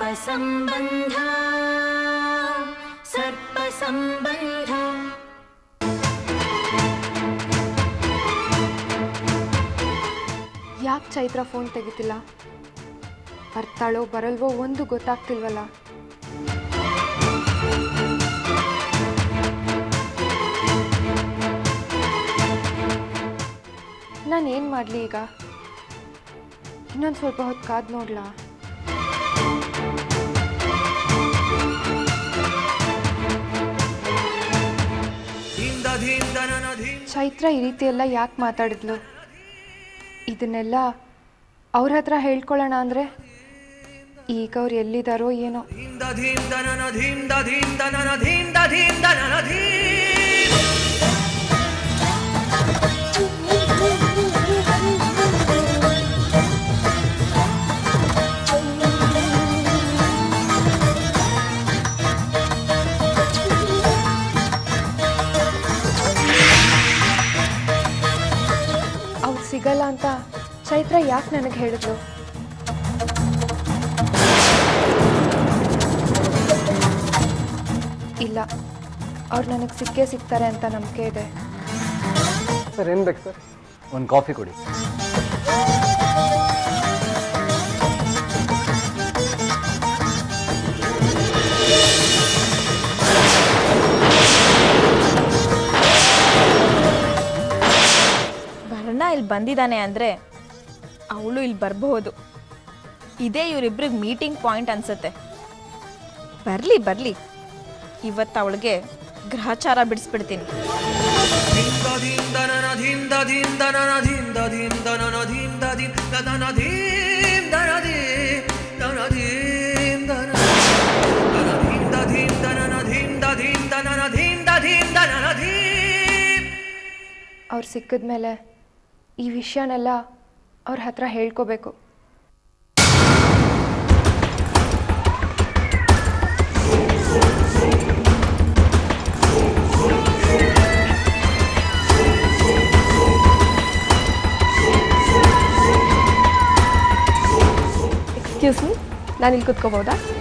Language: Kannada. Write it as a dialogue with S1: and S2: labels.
S1: सर्पसम्बन्ध सर्पसम्बन्ध
S2: ಯಾಕೆ ಚೈತ್ರ ಫೋನ್ ತೆಗಿತಿಲ್ಲ ಬರ್ತಾಳೋ ಬರಲ್ವೋ ಒಂದು ಗೊತ್ತಾಗ್ತಿಲ್ವಲ್ಲ ನಾನು ಏನು ಮಾಡಲಿ ಈಗ ಇನ್ನೊಂದು ಸ್ವಲ್ಪ ಹೊತ್ತು ಕಾದು ನೋಡ್ಲಾ ಚೈತ್ರ ಈ ರೀತಿ ಎಲ್ಲ ಯಾಕೆ ಮಾತಾಡಿದ್ಲು ಇದನ್ನೆಲ್ಲ ಅವ್ರ ಹತ್ರ ಹೇಳ್ಕೊಳ್ಳೋಣ ಅಂದರೆ ಈಗ ಅವ್ರು ಎಲ್ಲಿದ್ದಾರೋ ಏನೋ ಅವ್ರು ಸಿಗಲ್ಲ ಅಂತ ಚೈತ್ರ ಯಾಕೆ ನನಗೆ ಹೇಳಿದ್ಲು ಇಲ್ಲ ಅವ್ರು ನನಗೆ ಸಿಕ್ಕೇ ಸಿಗ್ತಾರೆ ಅಂತ ನಂಬಿಕೆ ಇದೆ
S3: ಸರ್ ಏನು ಬೇಕು ಸರ್
S4: ಒಂದು ಕಾಫಿ ಕೊಡಿ
S5: ವರ್ಣ ಇಲ್ಲಿ ಬಂದಿದ್ದಾನೆ ಅಂದರೆ ಅವಳು ಇಲ್ಲಿ ಬರಬಹುದು ಇದೇ ಇವರಿಬ್ರಿಗೆ ಮೀಟಿಂಗ್ ಪಾಯಿಂಟ್ ಅನ್ಸುತ್ತೆ ಬರಲಿ ಬರಲಿ ಇವತ್ತು ಅವಳಿಗೆ ಗ್ರಹಚಾರ ಬಿಡಿಸ್ಬಿಡ್ತೀನಿ
S2: ಅವ್ರು ಸಿಕ್ಕಿದ ಮೇಲೆ ಈ ವಿಷಯನೆಲ್ಲ ಅವ್ರ ಹತ್ರ ಹೇಳ್ಕೋಬೇಕು
S6: ಎಕ್ಸ್ಕ್ಯೂಸ್ ಮೀ ನಾನು ಇಲ್ಲಿ ಕುತ್ಕೋಬೋದಾ